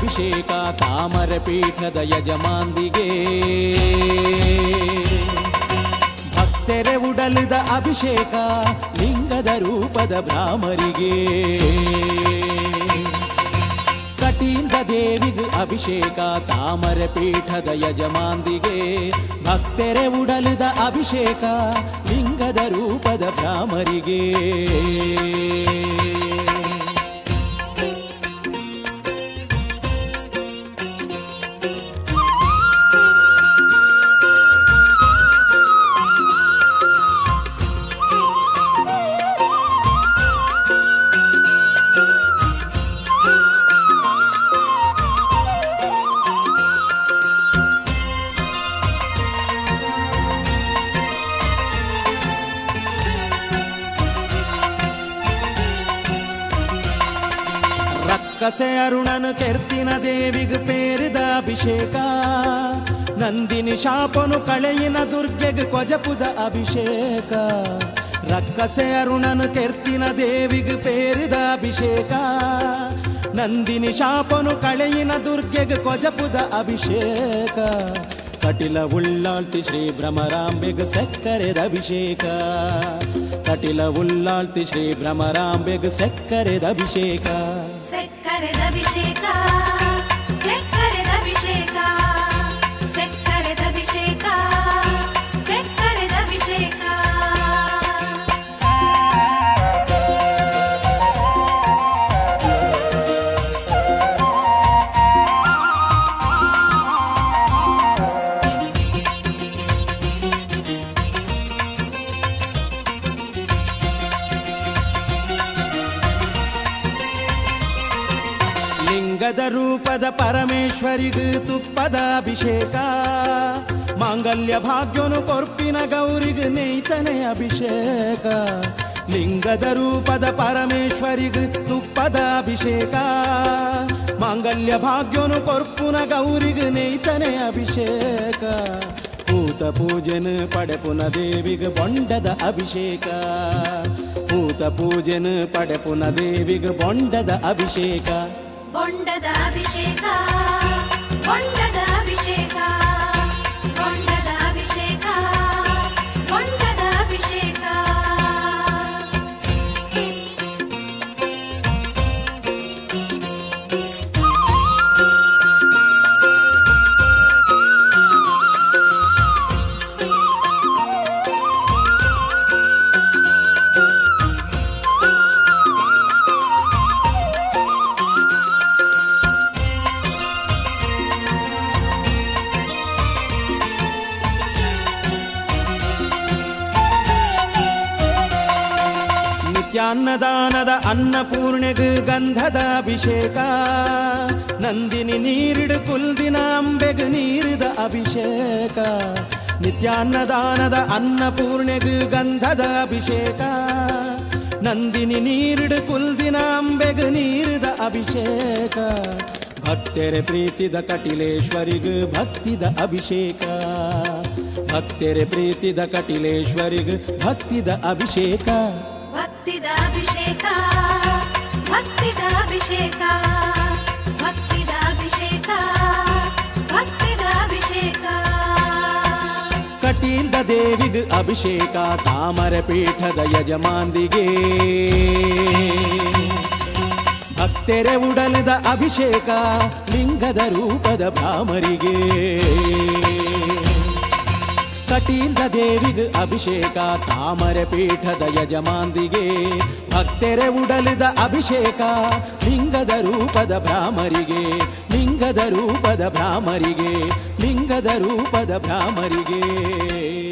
ಅಭಿಷೇಕ ತಾಮರ ಪೀಠದ ಯಜಮಾಂದಿಗೆ ಭಕ್ತೆರೆ ಉಡಲಿದ ಅಭಿಷೇಕ ಲಿಂಗದ ರೂಪದ ಭ್ರಾಮರಿಗೆ ಕಟೀಲ್ದ ದೇವಿಗೆ ಅಭಿಷೇಕ ತಾಮರ ಪೀಠದ ಯಜಮಾಂದಿಗೆ ಭಕ್ತೆರೆ ಉಡಲಿದ ಅಭಿಷೇಕ ಲಿಂಗದ ರೂಪದ ಭ್ರಾಮರಿಗೆ ರಕ್ಕಸೆ ಅರುಣನು ಕೆರ್ತಿನ ದೇವಿಗೆ ಪೇರಿದ ಅಭಿಷೇಕ ನಂದಿನಿ ಶಾಪನು ಕಳೆಯಿನ ದುರ್ಗೆಗೆ ಕೊಜಪುದ ಅಭಿಷೇಕ ರಕ್ಕಸೆ ಅರುಣನು ಕೆರ್ತಿನ ದೇವಿಗೆ ಪೇರಿದ ಅಭಿಷೇಕ ನಂದಿನಿ ಶಾಪನು ಕಳೆಯಿನ ದುರ್ಗೆಗೆ ಕೊಜಪುದ ಅಭಿಷೇಕ ಕಟಿಲ ಉಳ್ಳಾಳ್ತಿ ಶ್ರೀ ಭ್ರಮರಾಂಬೆಗೆ ಸಕ್ಕರೆದ ಅಭಿಷೇಕ ಕಟಿಲ ಉಳ್ಳಾಳ್ತಿ ಶ್ರೀ ಭ್ರಮರಾಂಬೆಗೆ ಸಕ್ಕರೆದ ಅಭಿಷೇಕ ಸಕ್ಕರೆದ ಅಭಿಷೇಕ ಸಕ್ಕರೆದ ಅಭಿಷೇಕ ಸಕ್ಕರೆದ ಅಭಿಷೇಕ ಸಕ್ಕರೆದ ಅಭಿಷೇಕ ಲಿಂಗದ ರೂಪದ ಪರಮೇಶ್ವರಿಗೂ ತುಪ್ಪದ ಅಭಿಷೇಕ ಮಾಂಗಲ್ಯ ಭಾಗ್ಯನು ಕೊರ್ಪಿನ ಗೌರಿಗೆ ನೇಯ್ತನೆ ಅಭಿಷೇಕ ಲಿಂಗದ ರೂಪದ ಪರಮೇಶ್ವರಿಗೂ ತುಪ್ಪದ ಅಭಿಷೇಕ ಮಾಂಗಲ್ಯ ಭಾಗ್ಯನು ಕೊರ್ಪುನ ಗೌರಿಗೆ ನೇಯ್ತನೆ ಅಭಿಷೇಕ ಭೂತ ಪೂಜೆನ ಪಡೆಪುನ ದೇವಿಗೆ ಬೊಂಡದ ಅಭಿಷೇಕ ಭೂತ ಪೂಜೆನ ಪಡೆಪುನ ದೇವಿಗೆ ಬೊಂಡದ ಅಭಿಷೇಕ ಬೊಂಡದ ಅಭಿಷೇಕ ಬೊಂಡದ ಅಭಿಷೇಕ ಬೊಂಡದ ಅಭಿಷೇಕ ಬೊಂಡದ ಅಭಿಷೇಕ ನಿತ್ಯಾನ್ನದಾನದ ಅನ್ನಪೂರ್ಣೆಗೆ ಗಂಧದ ಅಭಿಷೇಕ ನಂದಿನಿ ನೀರಿಡು ಕುಲ್ದಿನ ಅಂಬೆಗೆ ನೀರಿದ ಅಭಿಷೇಕ ನಿತ್ಯಾನ್ನದಾನದ ಅನ್ನಪೂರ್ಣೆಗೆ ಗಂಧದ ಅಭಿಷೇಕ ನಂದಿನಿ ನೀರಿಡು ಕುಲ್ದಿನ ಅಂಬೆಗೆ ನೀರಿದ ಅಭಿಷೇಕ ಭಕ್ತೆರೆ ಪ್ರೀತಿದ ಕಟಿಲೇಶ್ವರಿಗೂ ಭಕ್ತಿದ ಅಭಿಷೇಕ ಭಕ್ತೆರೆ ಪ್ರೀತಿದ ಕಟಿಲೇಶ್ವರಿಗೂ ಭಕ್ತಿದ ಅಭಿಷೇಕ ಭಕ್ತಿದ ಅಭಿಷೇಕ ಭಕ್ತಿದ ಅಭಿಷೇಕ ಭಕ್ತಿದ ಅಭಿಷೇಕ ಭಕ್ತಿದ ಅಭಿಷೇಕ ಕಟೀಲ್ದ ದೇವಿಗೆ ಅಭಿಷೇಕ ತಾಮರ ಪೀಠದ ಯಜಮಾಂದಿಗೆ ಭಕ್ತೆರೆ ಉಡಲಿದ ಅಭಿಷೇಕ ಲಿಂಗದ ರೂಪದ ಭ್ರಾಮರಿಗೆ ಕಟೀಲ್ದ ದೇವಿಗೆ ಅಭಿಷೇಕ ತಾಮರ ಪೀಠದ ಯಜಮಾಂದಿಗೆ ಭಕ್ತೆರೆ ಉಡಲಿದ ಅಭಿಷೇಕ ಲಿಂಗದ ರೂಪದ ಭ್ರಾಮರಿಗೆ ಲಿಂಗದ ರೂಪದ ಭ್ರಾಮರಿಗೆ ಲಿಂಗದ ರೂಪದ ಭ್ರಾಮರಿಗೆ